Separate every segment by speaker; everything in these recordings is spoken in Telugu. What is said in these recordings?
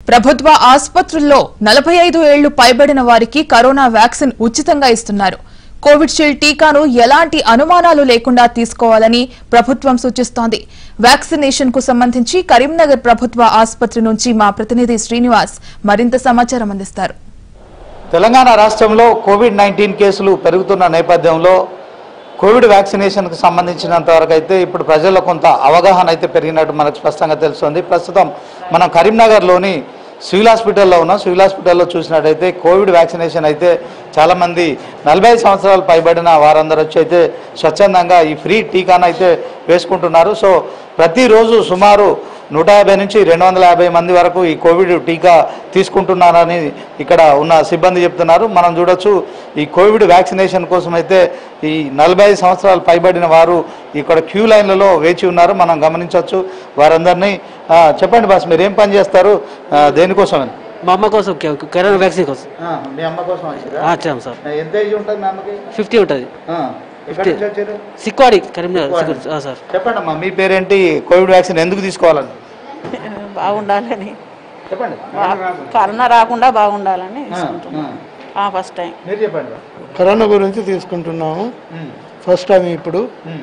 Speaker 1: ప్రభుత్వ ఆసుపత్రుల్లో నలభై ఐదు ఏళ్లు పైబడిన వారికి కరోనా వ్యాక్సిన్ ఉచితంగా ఇస్తున్నారు కోవిడ్షీల్డ్ టీకాను ఎలాంటి అనుమానాలు లేకుండా తీసుకోవాలని ప్రభుత్వం సూచిస్తోంది వ్యాక్సినేషన్ కు సంబంధించి కరీంనగర్ ప్రభుత్వ ఆసుపత్రి నుంచి మా ప్రతినిధి శ్రీనివాస్ మరింత సమాచారం అందిస్తారు
Speaker 2: తెలంగాణ రాష్ట్రంలో కోవిడ్ నైన్టీన్ కేసులు పెరుగుతున్న నేపథ్యంలో కోవిడ్ వ్యాక్సినేషన్కు సంబంధించినంత వరకు అయితే ఇప్పుడు ప్రజల్లో కొంత అవగాహన అయితే పెరిగినట్టు మనకు స్పష్టంగా తెలుస్తుంది ప్రస్తుతం మనం కరీంనగర్లోని సివిల్ హాస్పిటల్లో ఉన్నాం సివిల్ హాస్పిటల్లో చూసినట్టయితే కోవిడ్ వ్యాక్సినేషన్ అయితే చాలామంది నలభై ఐదు సంవత్సరాలు పైబడిన వారందరూ వచ్చి అయితే స్వచ్ఛందంగా ఈ ఫ్రీ టీకాను అయితే వేసుకుంటున్నారు సో ప్రతిరోజు సుమారు నూట యాభై నుంచి రెండు వందల యాభై మంది వరకు ఈ కోవిడ్ టీకా తీసుకుంటున్నారని ఇక్కడ ఉన్న సిబ్బంది చెప్తున్నారు మనం చూడొచ్చు ఈ కోవిడ్ వ్యాక్సినేషన్ కోసం అయితే ఈ నలభై ఐదు సంవత్సరాలు పైబడిన వారు ఇక్కడ క్యూ లైన్లలో వేచి ఉన్నారు మనం గమనించవచ్చు వారందరినీ ఆ, చెప్పండి బాస్ మీరు ఏం పని చేస్తారు ఆ, దేనికోసమని
Speaker 3: మా అమ్మ కోసం క- కరోనా వ్యాక్సిన్ కోసం
Speaker 2: మీ అమ్మ కోసం
Speaker 3: ఆ, వచ్చాము సార్
Speaker 2: ఎంత ఏజ్ ఉంటుంది మీ అమ్మకి
Speaker 3: ఫిఫ్టీ ఉంటుంది
Speaker 2: ఎక్కడి నుంచి వచ్చారు
Speaker 3: సిక్వాడి కరీంనగర్ సిక్వాడి. ఆ, సార్
Speaker 2: చెప్పండి అమ్మా మీ పేరేంటి కోవిడ్ వ్యాక్సిన్ ఎందుకు తీసుకోవాలని
Speaker 4: బాగుండాలని
Speaker 2: చెప్పండి
Speaker 4: బా- కరోనా రాకుండా బాగుండాలని తీసుకుంటున్నాం ఆ, ఫస్ట్ టైం
Speaker 2: మీరు చెప్పండి
Speaker 5: కరోనా గురించి తీసుకుంటున్నాము ఫస్ట్ టైం ఇప్పుడు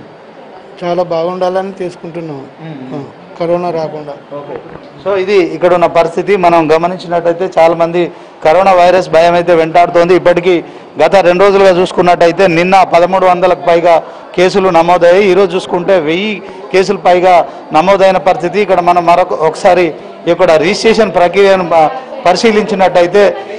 Speaker 5: చాలా బాగుండాలని తీసుకుంటున్నాము ఆ, కరోనా రాకుండా
Speaker 2: ఓకే సో ఇది ఇక్కడ ఉన్న పరిస్థితి మనం గమనించినట్టయితే చాలా మంది కరోనా వైరస్ భయం అయితే వెంటాడుతోంది ఇప్పటికీ గత రెండు రోజులుగా చూసుకున్నట్టయితే నిన్న పదమూడు వందలకు పైగా కేసులు నమోదయ్యాయి ఈరోజు చూసుకుంటే వెయ్యి కేసులు పైగా నమోదైన పరిస్థితి ఇక్కడ మనం మరొక ఒకసారి ఇక్కడ రిజిస్ట్రేషన్ ప్రక్రియను ప- పరిశీలించినట్టయితే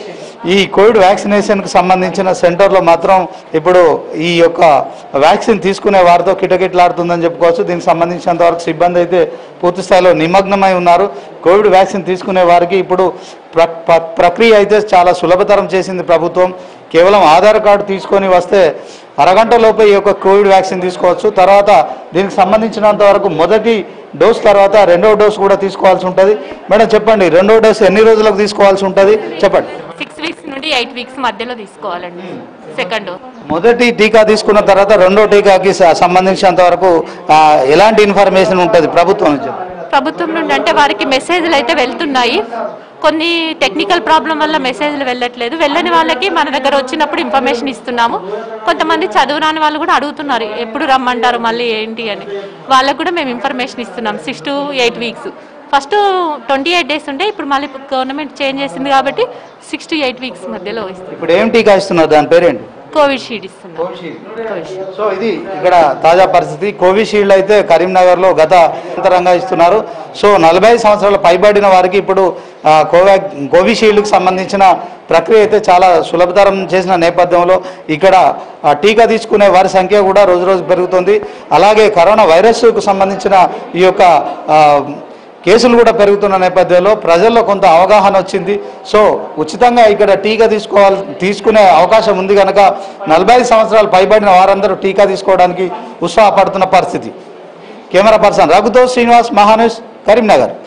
Speaker 2: ఈ కోవిడ్ వ్యాక్సినేషన్కి సంబంధించిన సెంటర్లో మాత్రం ఇప్పుడు ఈ యొక్క వ్యాక్సిన్ తీసుకునే వారితో కిటకిటలాడుతుందని చెప్పుకోవచ్చు దీనికి సంబంధించినంత వరకు సిబ్బంది అయితే పూర్తి స్థాయిలో నిమగ్నమై ఉన్నారు కోవిడ్ వ్యాక్సిన్ తీసుకునే వారికి ఇప్పుడు ప్ర ప్ర- ప్రక్రియ అయితే చాలా సులభతరం చేసింది ప్రభుత్వం కేవలం ఆధార్ కార్డు తీసుకొని వస్తే అరగంట లోపే ఈ యొక్క కోవిడ్ వ్యాక్సిన్ తీసుకోవచ్చు తర్వాత దీనికి సంబంధించినంత వరకు మొదటి డోస్ తర్వాత రెండో డోస్ కూడా తీసుకోవాల్సి ఉంటుంది మేడం చెప్పండి రెండో డోస్ ఎన్ని రోజులకు తీసుకోవాల్సి ఉంటుంది చెప్పండి
Speaker 6: సిక్స్ వీక్స్ నుండి ఎయిట్ వీక్స్ మధ్యలో తీసుకోవాలండి సెకండ్ డోస్
Speaker 2: మొదటి టీకా తీసుకున్న తర్వాత రెండో టీకాకి స- సంబంధించినంత వరకు ఆ, ఎలాంటి ఇన్ఫర్మేషన్ ఉంటుంది ప్రభుత్వం నుంచి
Speaker 6: ప్రభుత్వం నుండి అంటే వారికి మెసేజ్లు అయితే వెళ్తున్నాయి కొన్ని టెక్నికల్ ప్రాబ్లం వల్ల మెసేజ్లు వెళ్ళట్లేదు వెళ్ళని వాళ్ళకి మన దగ్గర వచ్చినప్పుడు ఇన్ఫర్మేషన్ ఇస్తున్నాము కొంతమంది చదువురాని వాళ్ళు కూడా అడుగుతున్నారు ఎప్పుడు రమ్మంటారు మళ్ళీ ఏంటి అని వాళ్ళకు కూడా మేము ఇన్ఫర్మేషన్ ఇస్తున్నాం six to eight weeks first twenty eight days ఉంటే ఇప్పుడు మళ్ళీ గవర్నమెంట్ చేంజ్ చేసింది కాబట్టి సిక్స్ టు ఎయిట్ వీక్స్ మధ్యలో ఇస్తుంది
Speaker 2: ఇప్పుడు ఏం టీకా ఇస్తున్నారు దాని పేరేంటి
Speaker 6: కోవిషీల్డ్ ఇస్తున్నాం కోవిషీల్డ్
Speaker 2: సో ఇది ఇక్కడ తాజా పరిస్థితి కోవిషీల్డ్ అయితే కరీంనగర్లో గత అంతరంగా ఇస్తున్నారు సో నలభై ఐదు సంవత్సరాల పైబడిన వారికి ఇప్పుడు ఆ, కోవాక్ కోవిషీల్డ్కి సంబంధించిన ప్రక్రియ అయితే చాలా సులభతరం చేసిన నేపథ్యంలో ఇక్కడ ఆ, టీకా తీసుకునే వారి సంఖ్య కూడా రోజు రోజు పెరుగుతుంది అలాగే కరోనా వైరస్కు సంబంధించిన ఈ యొక్క ఆ, కేసులు కూడా పెరుగుతున్న నేపథ్యంలో ప్రజల్లో కొంత అవగాహన వచ్చింది సో ఉచితంగా ఇక్కడ టీకా తీసుకోవాలి తీసుకునే అవకాశం ఉంది కనుక నలభై ఐదు సంవత్సరాలు పైబడిన వారందరూ టీకా తీసుకోవడానికి ఉత్సాహపడుతున్న పరిస్థితి కెమెరా పర్సన్ రఘుతో శ్రీనివాస్ మహానుష్ కరీంనగర్